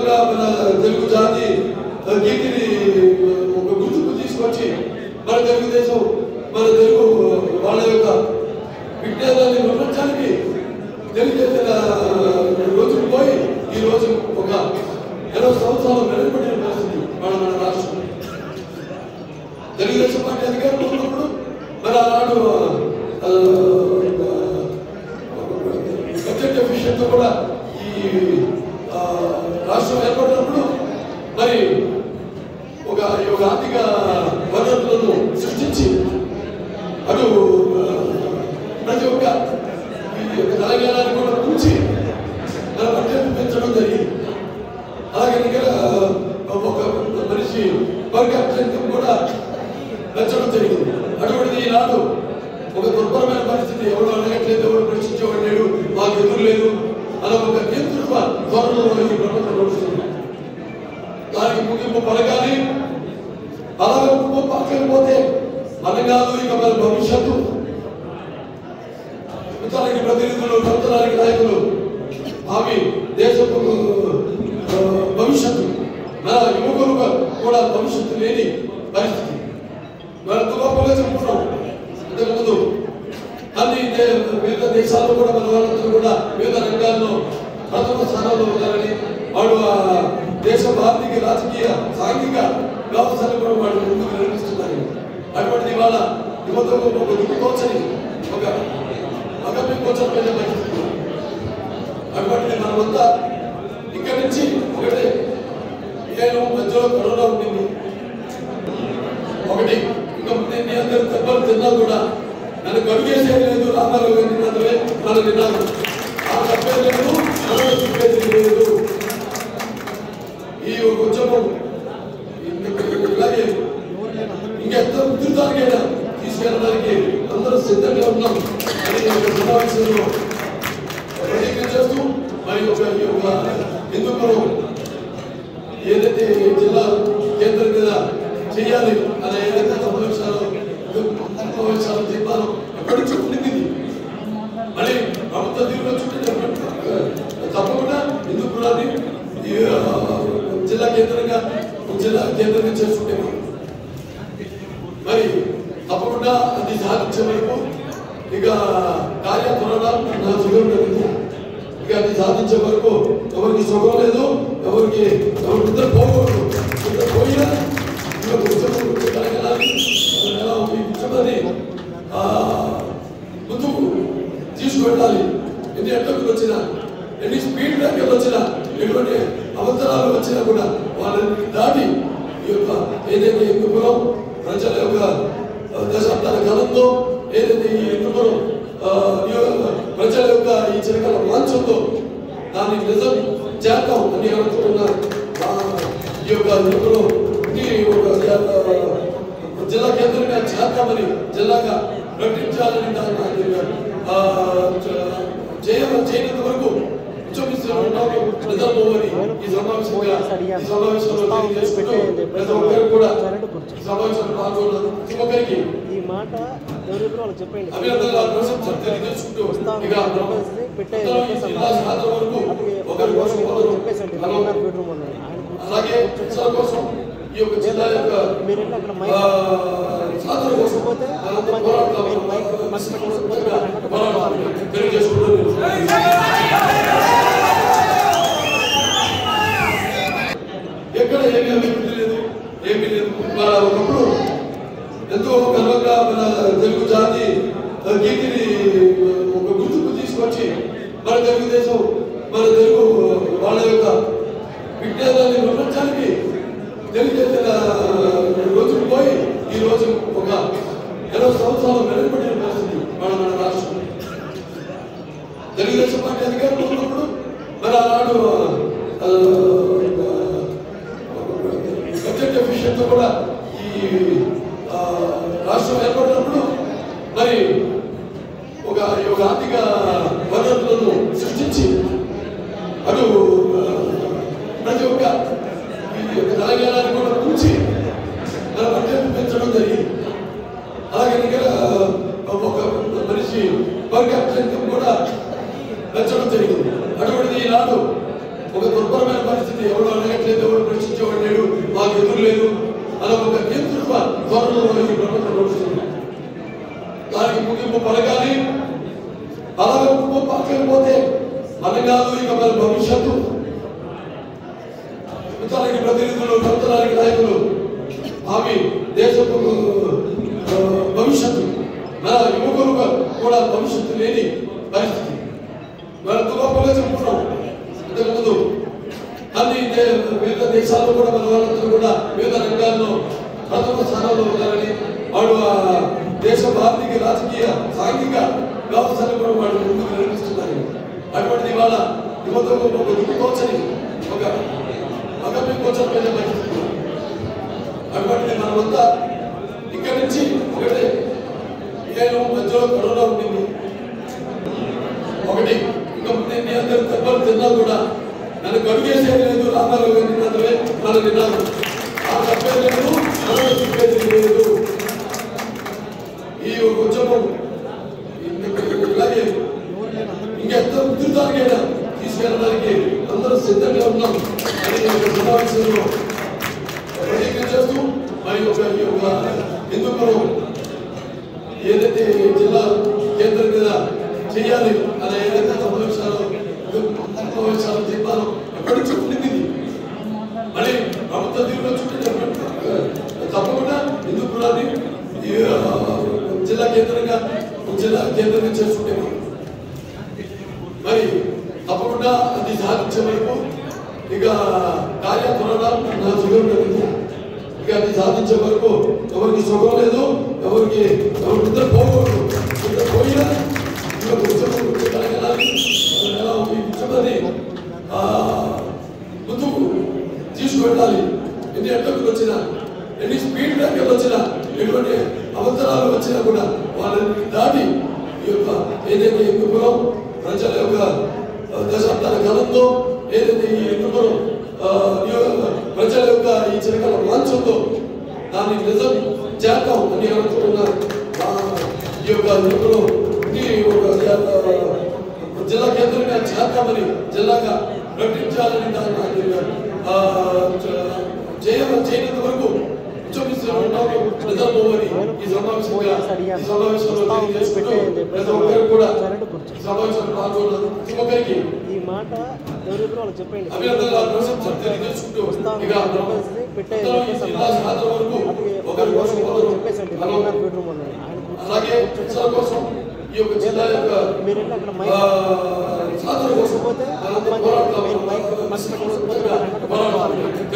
గర్వంగా మన తెలుగు జాతి కీర్తిని ఒక గుర్తుకు తీసుకొచ్చి మన తెలుగుదేశం మన తెలుగు వాళ్ళ యొక్క విజ్ఞానాన్ని ప్రపంచానికి తెలియజేసిన రోజులు పోయి ఈ రోజు ఒక ఇరవై సంవత్సరాలు వెనకబడిన పరిస్థితి మన మన రాష్ట్రం తెలుగుదేశం పార్టీ అధికారంలో ఉన్నప్పుడు మరి ఆనాడు ఆ, బడ్జెట్ విషయంతో కూడా ఈ ఆ, రాష్ట్రం ఏర్పడినప్పుడు మరి ఒక ఈ యొక్క ఆర్థిక వనరులను సృష్టించి అటు ఆ, ప్రతి ఒక్క ఈ యొక్క తెలంగాణని కూడా ఉంచి మన బడ్జెట్ పెంచడం జరిగింది అలాగే ఇక్కడ ఒక మనిషి పర్ క్యాపిటల్ ఇన్కమ్ కూడా పెంచడం జరిగింది అటువంటిది ఈనాడు ఒక దుర్భరమైన పరిస్థితి ఎవడు అడగట్లేదు ఎవడు ప్రశ్నించేవాడు లేడు మాకు ఎదురు లేదు అలా ఒక నియంత్రణ ధోరణిలో ఈ ప్రభుత్వం నడుస్తుంది దానికి ముగింపు పలకాలి అలాగే ముగింపు పలకకపోతే మనం కాదు ఇక మన భవిష్యత్తు ప్రభుత్వానికి ప్రతినిధులు ప్రభుత్వానికి నాయకులు ఆమె దేశపు ఆ, భవిష్యత్తు మన యువకులు కూడా భవిష్యత్తు లేని పరిస్థితి మనం గొప్పగా చెప్పుకున్నాం ఇంతకుముందు అన్ని దే- వివిధ దేశాల్లో కూడా మన వాళ్ళందరూ కూడా వివిధ రంగాల్లో ప్రథమ స్థానంలో ఉన్నారని వాడు ఆ దేశ ఆర్థిక రాజకీయ సాంఘిక వ్యవస్థను కూడా వాళ్ళు ముందుకు నిర్మిస్తున్నారు అటువంటిది ఇవాళ యువతకు ఒక దిక్కుతోచని ఒక అగమ్య గోచరమైన పరిస్థితి అటువంటిది మనమంతా ఇక్కడి నుంచి ఒకటే నేను మధ్యలో కరోనా ఉండింది ఒకటి ఇంకా నేను మీ అందరు దెబ్బలు తిన్నా కూడా నన్ను కడుగేసేది లేదు రామారావు గారి నినాదమే మన నినాదం ఆ తప్పేది లేదు కరోనా చూపేది లేదు ఈ ఒక ఉద్యమం ఇంక- ఇలాగే ఇంకెంత ఉధృతానికైనా తీసుకెళ్ళడానికి అందరూ సిద్ధంగా ఉన్నాం అని ఈ యొక్క సమావేశంలో ప్రతిజ్ఞ చేస్తూ మరి ఒక ఈ యొక్క హిందూపురం ఏదైతే జిల్లా కేంద్రం మీద చేయాలి అనే ఏదైతే సమావేశాలు సమావేశాలు తీర్మానం ఎప్పటి నుంచి ఉండింది ఇది. మరి ప్రభుత్వ తీరులో చుట్టూ తప్పకుండా హిందూపురాన్ని ఈ, ఆ, జిల్లా కేంద్రంగా జిల్లా కేంద్రంగా చేసుకుంటే మరి తప్పకుండా అది సాధించే వరకు ఇక కార్యాచరణ నా సుఖం లేదు ఇక అది సాధించే వరకు ఎవరికి సుఖం లేదు ఎవరికి ఎవరి ఇద్దరు పోకూడదు ఇద్దరు పోయినా ఇక ఉద్యమం కలగలాలి ఎలా ఈ ఉద్యమాన్ని ఆ, ముందుకు తీసుకువెళ్ళాలి ఎన్ని అడ్డంకులు వచ్చినా ఎన్ని స్పీడ్ బ్రేకర్లు వచ్చినా ఎటువంటి అవసరాలు వచ్చినా కూడా వాళ్ళని దాటి ఈ యొక్క ఏదైతే ఎందుకులో ప్రజల యొక్క ఆ, దశాబ్దాల కాలంతో ఏదైతే ఈ ఎందుకులో ప్రజల యొక్క ఈ చిరకాల వాంఛంతో దాన్ని నిజం చేద్దాం అని అనుకుంటున్నారు ఆ, ఈ యొక్క ఎందుకులో ఈ ఒక ఆ, జిల్లా కేంద్రంగా చేద్దామని జిల్లాగా ప్రకటించాలని దాన్ని ఆ, చ- చేయ- చేయనంత వరకు ఉద్యమిస్తున్నాము నిజమని ఈ సమావేశంగా ఈ సమావేశంలో తెలియజేసుకుంటూ ప్రతి ఒక్కరు కూడా ఈ సమావేశంలో పాల్గొన్న ప్రతి ఒక్కరికి ఈ మాట ఎవరెవరో వాళ్ళకి చెప్పండి అభినందనలు ప్రశంసలు తెలియజేసుకుంటూ ఇక మొత్తం ఈ జిల్లా సాధన వరకు ఒకరి కోసం ఒకరు చెప్పేసండి మనం ఉన్నారు బెడ్రూమ్ ఉన్నాయి ఆయన అలాగే ప్రజల కోసం ఈ యొక్క జిల్లా యొక్క మీరు వెళ్ళి అక్కడ మైక్ ఆ, సాధన కోసం పోతే మనంతా పోరాడతాం. మీరు మైక్ పక్కన పెట్టుకుంటే పోరాడతాం. తెలియజేసుకుంటూ ఎక్కడ ఏమీ అభివృద్ధి లేదు ఏమీ లేదు మన ఒకప్పుడు ఎంతో గర్వంగా మన తెలుగు జాతి కీర్తిని ఒక గుర్తుకు తీసుకొచ్చి మన తెలుగుదేశం మన తెలుగు వాళ్ళ యొక్క విజ్ఞానాన్ని ప్రపంచానికి తెలియజేసిన రోజులు పోయి ఈ రోజు ఒక ఇరవై సంవత్సరాలు వెనకబడిన పరిస్థితి మన మన రాష్ట్రం తెలుగుదేశం పార్టీ అధికారంలో ఉన్నప్పుడు మరి ఆనాడు ఆ, బడ్జెట్ విషయంతో కూడా ఈ ఆ, రాష్ట్రం ఏర్పడినప్పుడు మరి ఒక ఈ యొక్క ఆర్థిక వనరులను సృష్టించి అటు ఆ, ప్రతి ఒక్క ఈ యొక్క తెలంగాణని కూడా ఉంచి మన బడ్జెట్ పెంచడం జరిగింది అలాగే ఇక్కడ ఒక మనిషి పర్ క్యాపిటల్ ఇన్కమ్ కూడా పెంచడం జరిగింది అటువంటిది ఈనాడు ఒక దుర్భరమైన పరిస్థితి ఎవరు ఎదురు లేదు అలా ఒక నియంతృత్వ ధోరణిలో ఈ ప్రభుత్వం నడుస్తుంది దానికి ముగింపు పలకాలి అలాగే ముగింపు పలకకపోతే మనం కాదు ఇక మన భవిష్యత్తు ప్రభుత్వానికి ప్రతినిధులు ప్రభుత్వానికి నాయకులు ఆమె దేశపు ఆ, భవిష్యత్తు మన యువకులు కూడా భవిష్యత్తు లేని పరిస్థితి మనం గొప్పగా చెప్పుకున్నాం ఇంతకుముందు అన్ని దే- వివిధ దేశాల్లో కూడా మన వాళ్ళందరూ కూడా వివిధ రంగాల్లో ప్రథమ స్థానంలో ఉన్నారని వాడు ఆ దేశ ఆర్థిక రాజకీయ సాంఘిక వ్యవస్థను కూడా వాళ్ళు ముందుకు నడిపిస్తున్నారు అటువంటిది ఇవాళ యువతకు ఒక దిక్కుతోచని ఒక మగమి కోచమైన పరిస్థితి అటువంటిది మనమంతా ఇక్కడి నుంచి ఒకటే నేను మధ్యలో కరోనా ఉండింది ఒకటి ఇంకా నేను మీ అందరు దెబ్బలు తిన్నా కూడా నన్ను కడుగేసేది లేదు రామారావు గారి నినాదమే మన నినాదం ఆ తప్పేది లేదు మనం చెప్పేది లేదు ఈ ఉద్యమం ఇంక- ఇలాగే ఇంకెంత ఉధృతానికైనా తీసుకెళ్ళడానికి అందరూ సిద్ధంగా ఉన్నాం అని ఈ యొక్క సమావేశంలో ప్రతిజ్ఞ చేస్తూ మరి ఒక ఈ యొక్క హిందూపురం ఏదైతే జిల్లా కేంద్రం మీద చేయాలి అనే ఏదైతే సమావేశాలు సమావేశాలు తీర్మానం ఎప్పటి నుంచి ఉండింది ఇది. మరి ప్రభుత్వ తీరులో చుట్టూ తప్పకుండా హిందూపురాన్ని ఈ, ఆ, జిల్లా కేంద్రంగా జిల్లా కేంద్రంగా చేసుకుంటే మరి తప్పకుండా అది సాధించే వరకు ఇక కార్యాచరణ నా సుఖం లేదు ఇక అది సాధించే వరకు ఎవరికి సుఖం లేదు ఎవరికి ఎవరి నిద్ర పోకూడదు నిద్ర పోయినా ఇక ఉద్యమం కలగలాలి ఈ ఉద్యమాన్ని ఆ, ముందుకు తీసుకువెళ్ళాలి ఎన్ని అడ్డంకులు వచ్చినా ఎన్ని స్పీడ్ బ్రేకర్లు వచ్చినా ఎటువంటి అవసరాలు వచ్చినా కూడా వాళ్ళని దాటి ఈ యొక్క ఏదైతే ఎందుకులో ప్రజల యొక్క ఆ, దశాబ్దాల కాలంలో ఏదైతే ఈ ఎందుకులో ప్రజల యొక్క ఈ చిరకాల వాంఛంతో దాన్ని నిజం చేద్దాం అని అనుకుంటున్నారు ఆ, ఈ యొక్క ఎందుకులో ఈ ఒక ఆ, జిల్లా కేంద్రంగా చేద్దామని జిల్లాగా ప్రకటించాలని దాన్ని ఆ, చ- చేయాలని చేయనంత వరకు ఉద్యమిస్తున్నాము నిజామని ఈ సమావేశంగా ఈ సమావేశంలో తెలియజేసుకుంటూ ప్రతి ఒక్కరు కూడా ఈ సమావేశంలో పాల్గొన్న ప్రతి ఒక్కరికి ఈ మాట ఎవరెవరు వాళ్ళకి చెప్పండి అభినందనలు ప్రశంసలు తెలియజేసుకుంటూ ఇక మనం మొత్తం ఈ జిల్లా సాధన వరకు ఒకరి కోసం ఒకరు చెప్పేసండి మనం బెడ్రూమ్ ఉన్నాయి ఆయన అలాగే ప్రజల కోసం ఈ యొక్క జిల్లా యొక్క మీరు వెళ్ళి అక్కడ ఆ, మైక్ సాధన కోసం పోతే మనందరం పోరాడతాం. పోరాడతాం.